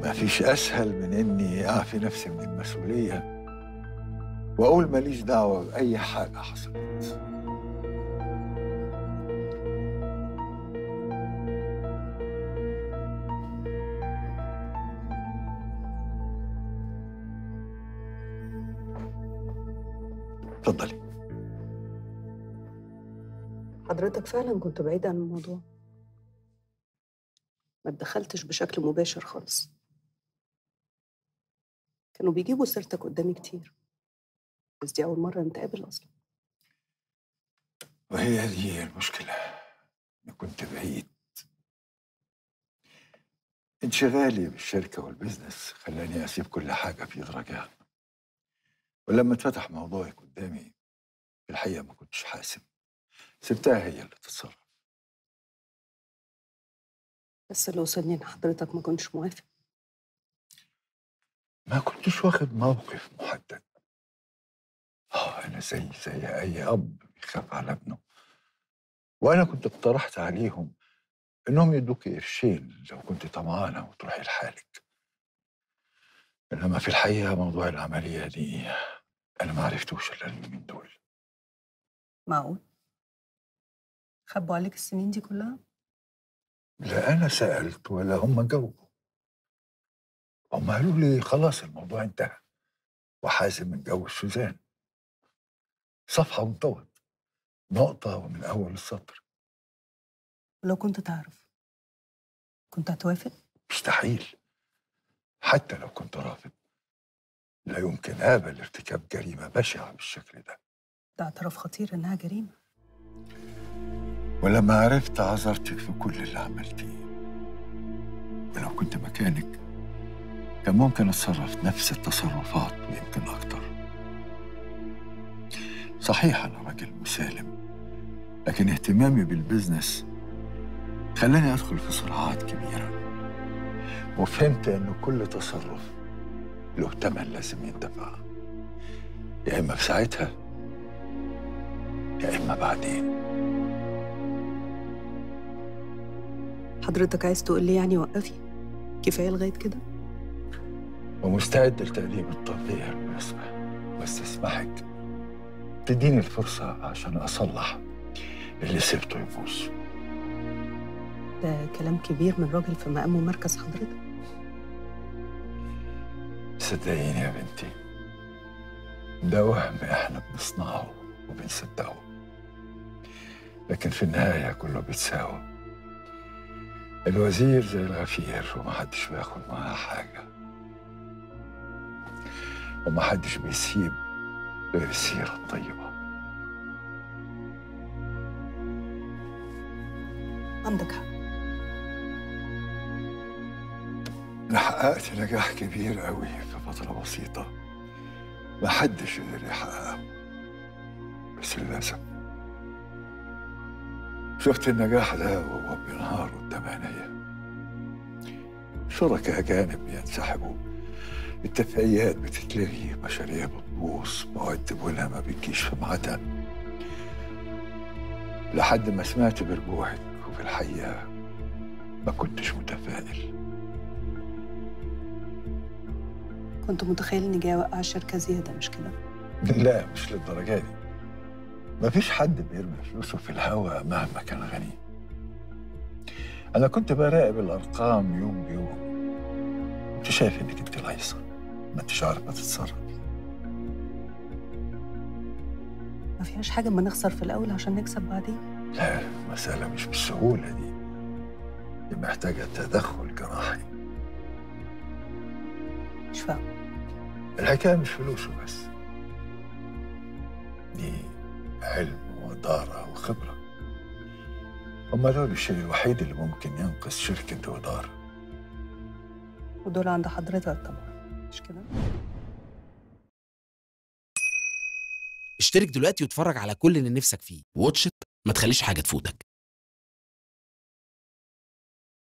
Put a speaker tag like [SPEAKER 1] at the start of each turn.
[SPEAKER 1] ما فيش أسهل من إني أعفي نفسي من المسؤولية وأقول ماليش دعوة بأي حاجة حصلت اتفضلي
[SPEAKER 2] حضرتك فعلا كنت بعيد عن الموضوع ما اتدخلتش بشكل مباشر خالص كانوا بيجيبوا سيرتك قدامي كتير بس دي أول مرة نتقابل أصلا
[SPEAKER 1] وهي دي المشكلة إني كنت بعيد انشغالي بالشركة والبزنس خلاني أسيب كل حاجة في إيد رجاء ولما اتفتح موضوعك قدامي في الحقيقة ما كنتش حاسم سبتها هي اللي تتصرف
[SPEAKER 2] بس اللي وصلني إن حضرتك ما كنتش موافق
[SPEAKER 1] ما كنتش واخد موقف محدد اه انا زي زي اي اب بيخاف على ابنه وانا كنت اقترحت عليهم انهم يدوك قرشين لو كنت طمعانه وتروحي لحالك انما في الحقيقه موضوع العمليه دي انا ما عرفتوش الا اليومين دول
[SPEAKER 2] معقول خبوا عليك السنين دي كلها
[SPEAKER 1] لا انا سالت ولا هم جاوبوا هم قالوا لي خلاص الموضوع انتهى وحازم اتجوز سوزان صفحه وانطوت نقطه ومن اول السطر
[SPEAKER 2] ولو كنت تعرف كنت هتوافق
[SPEAKER 1] مستحيل حتى لو كنت رافض لا يمكن ابل ارتكاب جريمه بشعه بالشكل ده
[SPEAKER 2] ده اعتراف خطير إنها جريمة
[SPEAKER 1] ولما عرفت عذرتك في كل اللي عملتيه ولو كنت مكانك كان ممكن اتصرف نفس التصرفات ويمكن اكتر صحيح انا راجل مسالم لكن اهتمامي بالبزنس خلاني ادخل في صراعات كبيره وفهمت ان كل تصرف له ثمن لازم يندفع يا اما في ساعتها يا اما بعدين
[SPEAKER 2] حضرتك عايز تقول لي يعني وقفي كفاية لغاية كده
[SPEAKER 1] ومستعد لتقديم الترضية المناسبة واستسمحك تديني الفرصة عشان أصلح اللي سبته يبوظ
[SPEAKER 2] ده كلام كبير من راجل في مقام ومركز حضرتك
[SPEAKER 1] صدقيني يا بنتي ده وهم احنا بنصنعه وبنصدقه لكن في النهاية كله بيتساوى الوزير زي الغفير ومحدش بياخد معاه حاجة ومحدش بيسيب غير السيرة الطيبة
[SPEAKER 2] عندك حق
[SPEAKER 1] أنا حققت نجاح كبير قوي في فترة بسيطة محدش قدر يحققه بس للأسف شفت النجاح ده وهو بينهار قدام عينيا شركاء أجانب بينسحبوا اتفاقيات بتتلغي مشاريع بتبوظ مواد تقولها ما بتجيش في ميعادها لحد ما سمعت برجوعك وفي الحقيقة ما كنتش متفائل
[SPEAKER 2] كنت متخيل إني جاي أوقع الشركة زيادة مش كده
[SPEAKER 1] لا مش للدرجة دي مفيش حد بيرمي فلوسه في الهوا مهما كان غني أنا كنت براقب الأرقام يوم بيوم كنت شايف إنك أنت لايصة ما أنتش عارفة تتصرف
[SPEAKER 2] ما فيهاش حاجة اما نخسر في الأول عشان نكسب بعدين
[SPEAKER 1] لا المسألة مش بالسهولة دي دي محتاجة تدخل جراحي
[SPEAKER 2] مش فاهم
[SPEAKER 1] الحكاية مش فلوسه بس دي علم وإدارة وخبرة هما دول الشيء الوحيد اللي ممكن ينقذ شركة ودار
[SPEAKER 2] ودول عند حضرتك طبعا مش كده
[SPEAKER 3] اشترك دلوقتي واتفرج على كل اللي نفسك فيه واتش إت، ما تخليش حاجة تفوتك